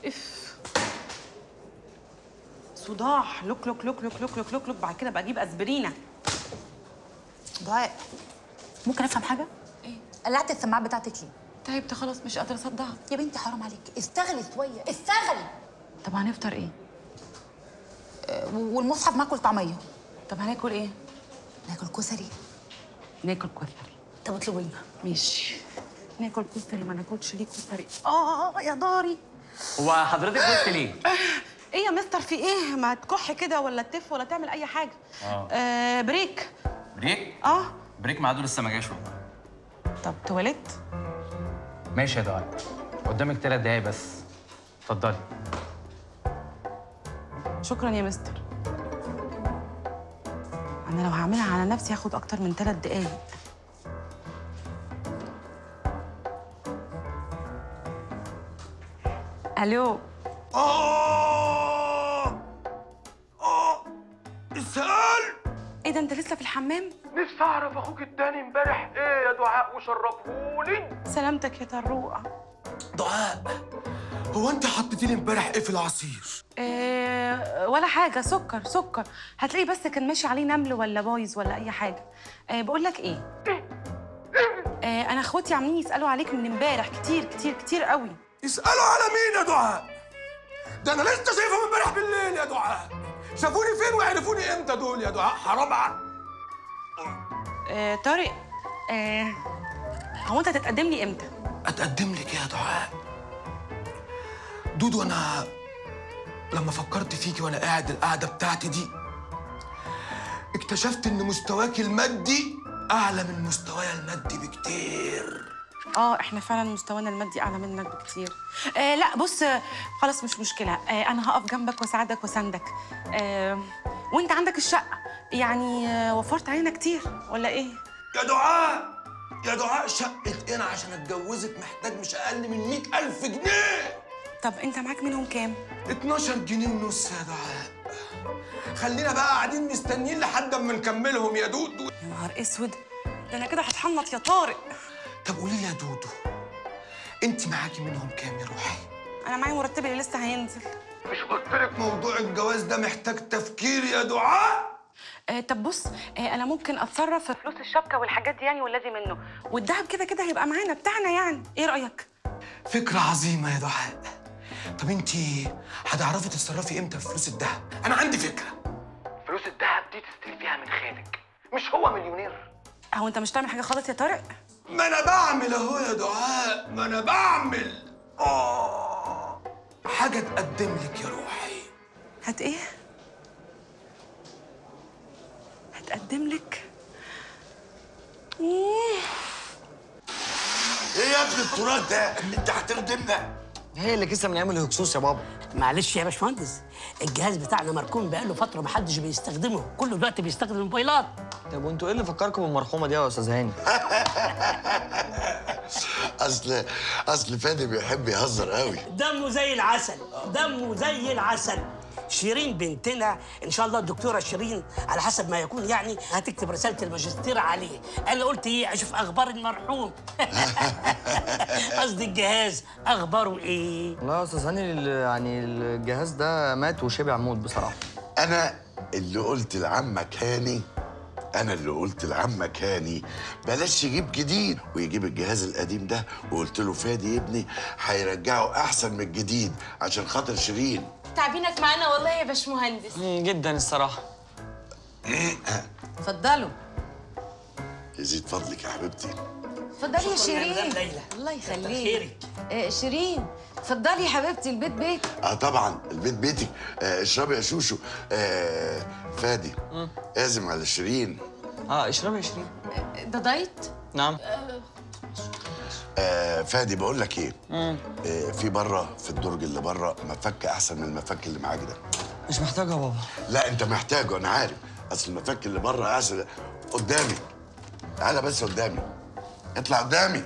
اف صداع لوك لوك لوك لوك لوك لوك لوك لوك بعد كده بجيب اسبرينه دعاء ممكن افهم حاجه ايه قلعت السماعه بتاعتك ليه تعبت خلاص مش قادره اصدعها يا بنتي حرام عليك اشتغلي شويه اشتغلي طب هنفطر ايه أه، والمصحف ماكل طعميه طب هناكل ايه ناكل كشري ناكل كشري طب اطلبي لنا ماشي ناكل كشري ما ناكلش ليه كشري اه يا داري هو حضرتك قلت ليه؟ ايه يا مستر في ايه ما تكح كده ولا تف ولا تعمل اي حاجه آه. آه بريك بريك؟ اه بريك ميعاده لسه ما جاش والله طب تواليت ماشي يا دعاء قدامك ثلاث دقايق بس اتفضلي شكرا يا مستر انا لو هعملها على نفسي هاخد اكتر من ثلاث دقايق الو آه آه اسهال ايه ده انت لسه في الحمام نفسي أعرف أخوك اداني امبارح إيه يا دعاء وشربهولي سلامتك يا طروقه دعاء هو أنت حطيتي لي امبارح إيه في العصير؟ إيه ولا حاجه سكر سكر هتلاقي بس كان ماشي عليه نمل ولا بايظ ولا اي حاجه إيه بقول لك ايه إيه انا اخواتي عاملين يسالوا عليك من امبارح كتير كتير كتير قوي يسألوا على مين يا دعاء؟ ده أنا لسه شايفهم امبارح بالليل يا دعاء شافوني فين وعرفوني إمتى دول يا دعاء حرام ع- إيه طارق إيه هو انت هتتقدم لي امتى أتقدم لك يا دعاء دودو أنا لما فكرت فيكي وأنا قاعد القعدة بتاعتي دي اكتشفت إن مستواك المادي أعلى من مستواي المادي بكتير اه احنا فعلا مستوانا المادي اعلى منك بكتير آه لا بص آه، خلاص مش مشكله آه انا هقف جنبك واساعدك واساندك آه وانت عندك الشقه يعني آه وفرت علينا كتير ولا ايه يا دعاء يا دعاء شقة أنا عشان أتجوزك محتاج مش أقل من مئة ألف جنيه طب انت معاك منهم كام 12 جنيه ونص يا دعاء خلينا بقى قاعدين مستنيين لحد اما نكملهم يا دودو يا نهار اسود ده انا كده هتحنط يا طارق طب قولي لي يا دودو انت معاكي منهم كام يا روحي انا معايا مرتبي اللي لسه هينزل مش قلت لك موضوع الجواز ده محتاج تفكير يا دعاء آه طب بص آه انا ممكن اتصرف في فلوس الشبكه والحاجات دي يعني والذي منه والذهب كده كده هيبقى معانا بتاعنا يعني ايه رايك فكرة عظيمة يا دعاء طب انت هتعرفي تتصرفي امتى في فلوس الذهب انا عندي فكرة فلوس الذهب دي تستلفيها من خالك مش هو مليونير هو انت مش تعمل حاجه خالص يا طارق ما انا بعمل اهو يا دعاء ما انا بعمل اه حاجة تقدم لك يا روحي هت ايه هتقدم لك ايه يا ابن التراث ده انت هتردمنا هي اللي كسه من ايام الهكسوس يا بابا معلش يا باشمهندس الجهاز بتاعنا مركون بقاله فتره محدش بيستخدمه كله دلوقتي بيستخدم الموبايلات طب وانتوا ايه اللي فكركم بالمرحومه دي يا استاذ هاني اصل اصل فادي بيحب يهزر قوي دمه زي العسل دمه زي العسل شيرين بنتنا ان شاء الله الدكتوره شيرين على حسب ما يكون يعني هتكتب رساله الماجستير عليه انا قلت ايه اشوف اخبار المرحوم قصدي الجهاز اخباره ايه والله يا استاذ هاني ال- يعني الجهاز ده مات وشبع موت بصراحه انا اللي قلت لعمك هاني انا اللي قلت لعمك هاني بلاش يجيب جديد ويجيب الجهاز القديم ده وقلت له فادي يا ابني هيرجعه احسن من الجديد عشان خاطر شيرين تعبينك معانا والله يا باشمهندس جدا الصراحه اتفضلوا يزيد فضلك يا حبيبتي اتفضلي يا شكراً يا مدام شيرين ليلى. الله كتر يخليك خيرك آه شيرين اتفضلي يا حبيبتي البيت بيت اه طبعا البيت بيتك آه اشربي يا شوشو آه فادي اعزم على شيرين اه اشربي يا شيرين ده دايت نعم آه فادي بقول لك ايه آه في بره في الدرج اللي بره مفك احسن من المفك اللي معاك ده مش محتاجه يا بابا لا انت محتاجه انا عارف اصل المفك اللي بره احسن قدامي تعالى بس قدامي اطلع قدامي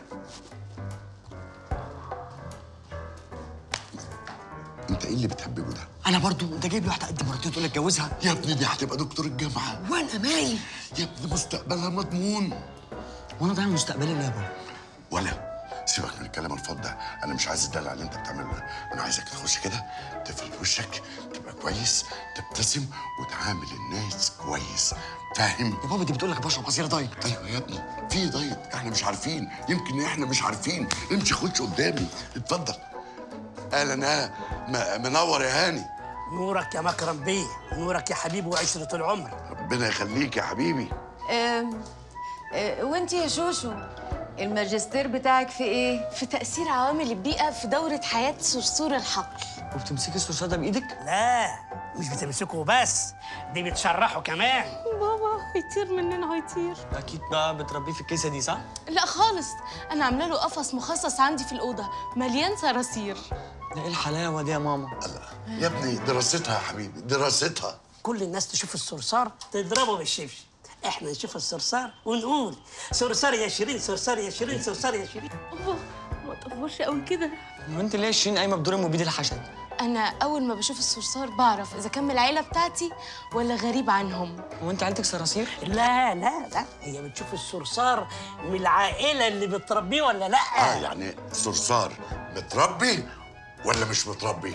انت ايه اللي بتحببه ده انا برضو انت جايب لي واحده قد مرتين تقول لي اتجوزها يا ابني دي هتبقى دكتور الجامعه وانا مالي يا ابني مستقبلها مضمون وانا ضايع مستقبلي ليه يا بابا ولا سيبك من الكلام الفاضي ده انا مش عايز الدلع اللي انت بتعمله ده انا عايزك تخش كده تفرد وشك تبقى كويس تبتسم وتعامل الناس كويس فاهم يا بابا دي بتقول لك بشرب عصير دايت ايوه يا ابني في دايت احنا مش عارفين يمكن احنا مش عارفين امشي خش قدامي اتفضل اهلا اهلا م- منور يا هاني نورك يا مكرم بيه نورك يا حبيبي وعشرة العمر ربنا يخليك يا حبيبي أم... أه وانت يا شوشو الماجستير بتاعك في ايه؟ في تأثير عوامل البيئة في دورة حياة صرصور الحقل وبتمسكي الصرصار ده بايدك لا مش بتمسكه بس دي بتشرحه كمان بابا هيطير مننا هيطير اكيد بقى بتربيه في الكيسه دي صح لا خالص أنا عاملة له قفص مخصص عندي في الأوضة مليان صراصير ده ايه الحلاوه دي يا ماما يا ابني دراستها يا حبيبي دراستها كل الناس تشوف الصرصار تضربه بالشبشب احنا نشوف الصرصار ونقول صرصار يا شيرين صرصار يا شيرين صرصار يا شيرين بابا ما تقفرش قوي كده وانت ليه شيرين قايمه بدور المبيد الحشد أنا أول ما بشوف الصرصار بعرف إذا كان من العيلة بتاعتي ولا غريب عنهم وانت عيلتك صراصير لا لا لا هي بتشوف الصرصار من العائلة اللي بتربيه ولا لا اه يعني صرصار متربي ولا مش متربي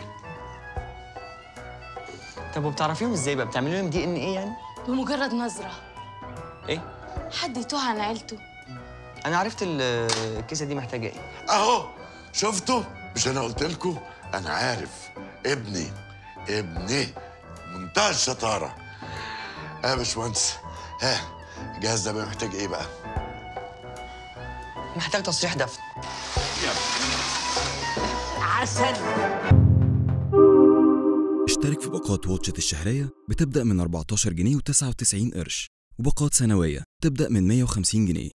طب وبتعرفيهم ازاي بقى بتعملي لهم دي ان ايه يعني بمجرد نظرة ايه حد يتوه عن عيلته انا عرفت ال- الكيسه دي محتاجه ايه اهو شفتوا مش انا قلت لكم انا عارف ابني ابني منتهى الشطاره ها يا باشمهندس ها الجهاز ده بقى محتاج ايه بقى محتاج تصريح دفن عسل اشترك في باقات واتشت الشهرية بتبدأ من 14 جنيه و99 قرش وباقات سنوية تبدأ من 150 جنيه